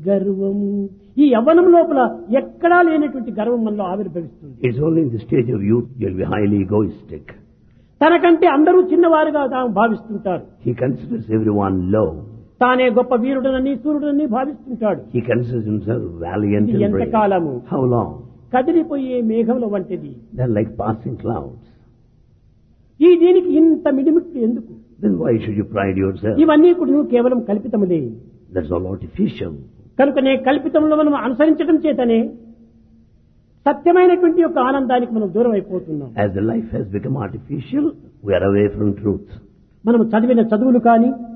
గర్వము ఈ యవ్వనం లోపల ఎక్కడా లేనటువంటి గర్వం మనలో ఆవిర్భవిస్తుంది It's only in the stage of youth you'll be highly egoistic. తనకంటే అందరూ చిన్నవారుగా తాము భావిస్తుంటారు He considers everyone low. తానే గొప్ప వీరుడనని సూర్యుడని భావిస్తుంటాడు He considers himself valiant ఇది and brave. ఎంతకాలము How long? కదిలిపోయే మేఘముల వంటిది They're like passing clouds. ఈ దీనికి ఇంత మిడిమిట్లు ఎందుకు Then why should you pride yourself? ఇవన్నీ కూడా నువ్వు కేవలం కల్పితములే That's all artificial. కనుకనే కల్పితంలో మనం అనుసరించడం చేతనే సత్యమైనటువంటి యొక్క ఆనందానికి మనం దూరం అయిపోతున్నాం As the life has become artificial, we are away from truth. మనం చదివిన చదువులు కానీ